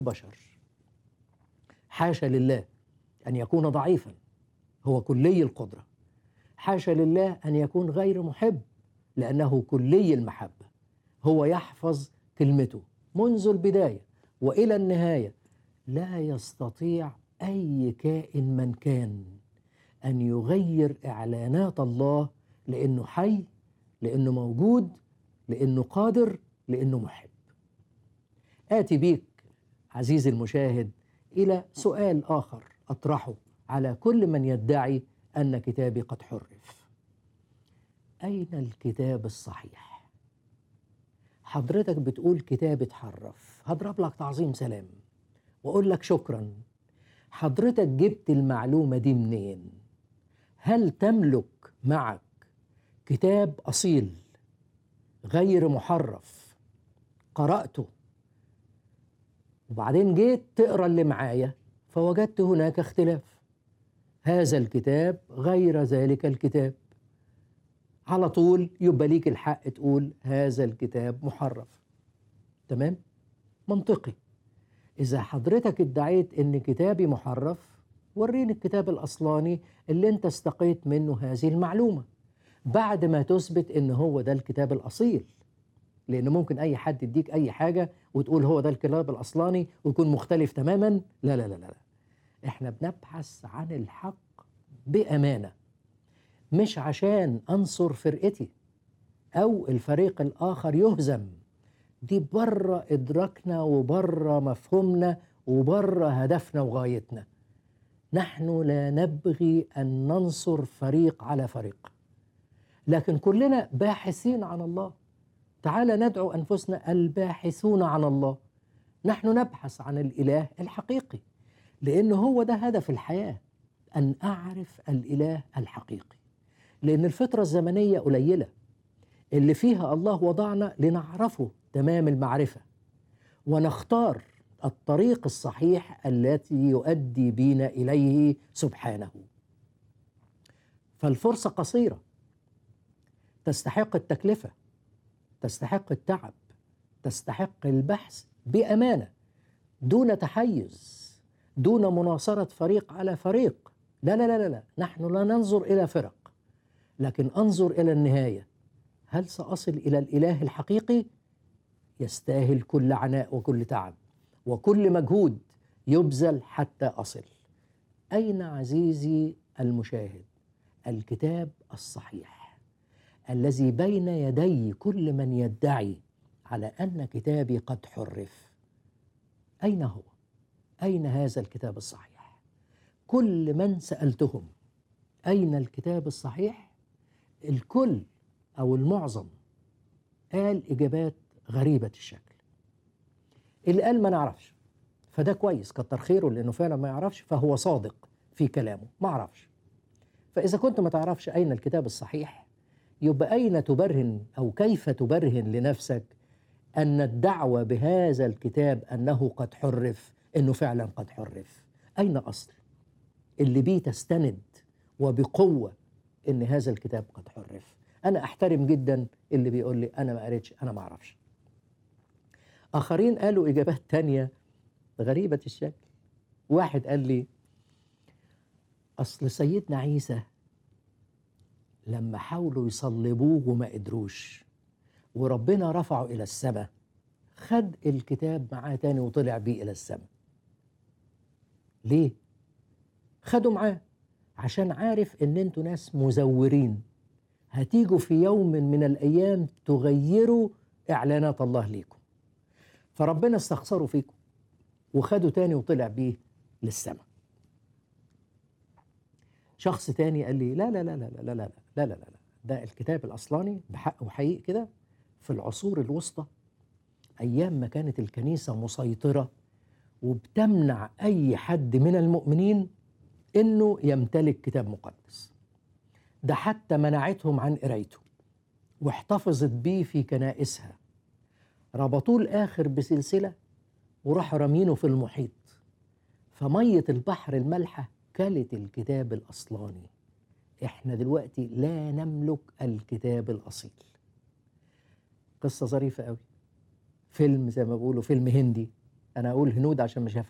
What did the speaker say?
بشر حاشا لله أن يكون ضعيفا هو كلي القدرة حاشا لله أن يكون غير محب لأنه كلي المحبة هو يحفظ كلمته منذ البداية وإلى النهاية لا يستطيع أي كائن من كان أن يغير إعلانات الله لأنه حي لأنه موجود لأنه قادر لأنه محب آتي بيك عزيزي المشاهد إلى سؤال آخر أطرحه على كل من يدعي أن كتابي قد حرف أين الكتاب الصحيح؟ حضرتك بتقول كتاب اتحرف هضرب لك تعظيم سلام وأقول لك شكرا حضرتك جبت المعلومة دي منين؟ هل تملك معك كتاب أصيل غير محرف قرأته وبعدين جيت تقرا اللي معايا فوجدت هناك اختلاف هذا الكتاب غير ذلك الكتاب على طول يبقى ليك الحق تقول هذا الكتاب محرف تمام منطقي اذا حضرتك ادعيت ان كتابي محرف وريني الكتاب الاصلاني اللي انت استقيت منه هذه المعلومه بعد ما تثبت ان هو ده الكتاب الاصيل لان ممكن اي حد يديك اي حاجه وتقول هو ده الكتاب الاصلاني ويكون مختلف تماما لا لا لا لا احنا بنبحث عن الحق بامانه مش عشان انصر فرقتي او الفريق الاخر يهزم دي بره ادراكنا وبره مفهومنا وبره هدفنا وغايتنا نحن لا نبغي ان ننصر فريق على فريق لكن كلنا باحثين عن الله تعال ندعو انفسنا الباحثون عن الله نحن نبحث عن الاله الحقيقي لان هو ده هدف الحياه ان اعرف الاله الحقيقي لان الفتره الزمنيه قليله اللي فيها الله وضعنا لنعرفه تمام المعرفه ونختار الطريق الصحيح التي يؤدي بنا اليه سبحانه فالفرصه قصيره تستحق التكلفه تستحق التعب تستحق البحث بامانه دون تحيز دون مناصره فريق على فريق لا لا لا لا نحن لا ننظر الى فرق لكن انظر الى النهايه هل ساصل الى الاله الحقيقي يستاهل كل عناء وكل تعب وكل مجهود يبذل حتى اصل اين عزيزي المشاهد الكتاب الصحيح الذي بين يدي كل من يدعي على ان كتابي قد حرف اين هو اين هذا الكتاب الصحيح كل من سالتهم اين الكتاب الصحيح الكل او المعظم قال اجابات غريبه الشكل اللي قال ما نعرفش فده كويس كتر خيره لانه فعلا ما يعرفش فهو صادق في كلامه ما اعرفش فاذا كنت ما تعرفش اين الكتاب الصحيح يبقى اين تبرهن او كيف تبرهن لنفسك ان الدعوه بهذا الكتاب انه قد حرف انه فعلا قد حرف اين اصل اللي بيه تستند وبقوه ان هذا الكتاب قد حرف انا احترم جدا اللي بيقول لي انا ما قريتش انا ما اعرفش اخرين قالوا اجابات تانية غريبه الشكل واحد قال لي اصل سيدنا عيسى لما حاولوا يصلبوه وما قدروش وربنا رفعه الى السماء خد الكتاب معاه تاني وطلع بيه الى السماء ليه خدوا معاه عشان عارف ان انتوا ناس مزورين هتيجوا في يوم من الايام تغيروا اعلانات الله ليكم فربنا استخسروا فيكم وخدوا تاني وطلع بيه للسماء شخص تاني قال لي لا لا لا لا لا لا لا لا لا لا ده الكتاب الاصلاني بحق وحقيقي كده في العصور الوسطى ايام ما كانت الكنيسه مسيطره وبتمنع اي حد من المؤمنين انه يمتلك كتاب مقدس ده حتى منعتهم عن قرايته واحتفظت بيه في كنائسها ربطوه الاخر بسلسله وراحوا رامينه في المحيط فميه البحر المالحه كلت الكتاب الاصلاني احنا دلوقتي لا نملك الكتاب الاصيل قصه ظريفه قوي فيلم زي ما بيقولوا فيلم هندي انا اقول هنود عشان مش